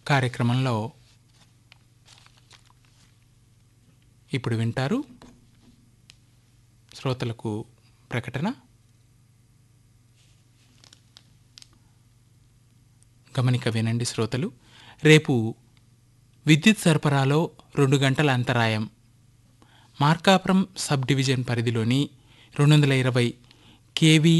కార్యక్రమంలో ఇప్పుడు వింటారు శ్రోతలకు ప్రకటన గమనిక వినండి శ్రోతలు రేపు విద్యుత్ సరఫరాలో రెండు గంటల అంతరాయం మార్కాపురం సబ్ డివిజన్ పరిధిలోని రెండు వందల ఇరవై కేవీ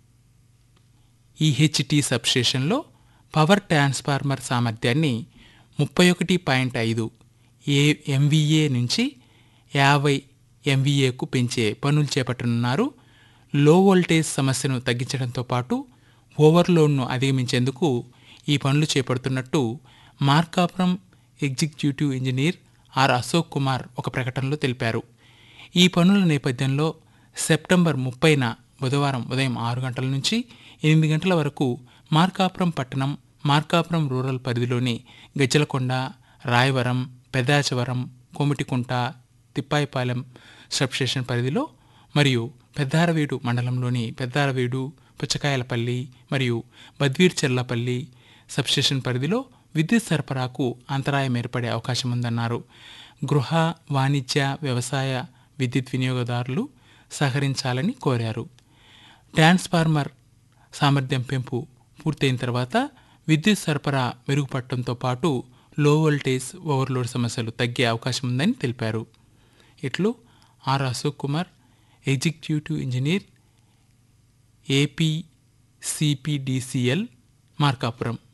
ఈహెచ్టి సబ్స్టేషన్లో పవర్ ట్రాన్స్ఫార్మర్ సామర్థ్యాన్ని ముప్పై ఒకటి పాయింట్ ఐదు ఏ ఎంవీఏ నుంచి యాభై ఎంవీఏకు పెంచే పనులు చేపట్టనున్నారు లో వోల్టేజ్ సమస్యను తగ్గించడంతో పాటు ఓవర్లోడ్ను అధిగమించేందుకు ఈ పనులు చేపడుతున్నట్టు Markapuram executive engineer R Ashok Kumar ఒక ప్రకటనలో తెలిపారు ఈ పనుల నేపథ్యంలో సెప్టెంబర్ ముప్పైన బుధవారం ఉదయం ఆరు గంటల నుంచి ఎనిమిది గంటల వరకు మార్కాపురం పట్టణం మార్కాపురం రూరల్ పరిధిలోని గజ్జలకొండ రాయవరం పెదాచవరం కోమిటికుంట తిప్పాయిపాలెం సబ్స్టేషన్ పరిధిలో మరియు పెద్దారవీడు మండలంలోని పెద్దారవీడు పుచ్చకాయలపల్లి మరియు బద్వీర్చెర్లపల్లి సబ్స్టేషన్ పరిధిలో విద్యుత్ సరఫరాకు అంతరాయం ఏర్పడే అవకాశం ఉందన్నారు గృహ వాణిజ్య వ్యవసాయ విద్యుత్ వినియోగదారులు సహకరించాలని కోరారు ట్రాన్స్ఫార్మర్ సామర్థ్యం పెంపు పూర్తయిన తర్వాత విద్యుత్ సరఫరా మెరుగుపడటంతో పాటు లో వోల్టేజ్ ఓవర్లోడ్ సమస్యలు తగ్గే అవకాశం ఉందని తెలిపారు ఇట్లు R Ashok Kumar executive engineer AP CPDCL Markapuram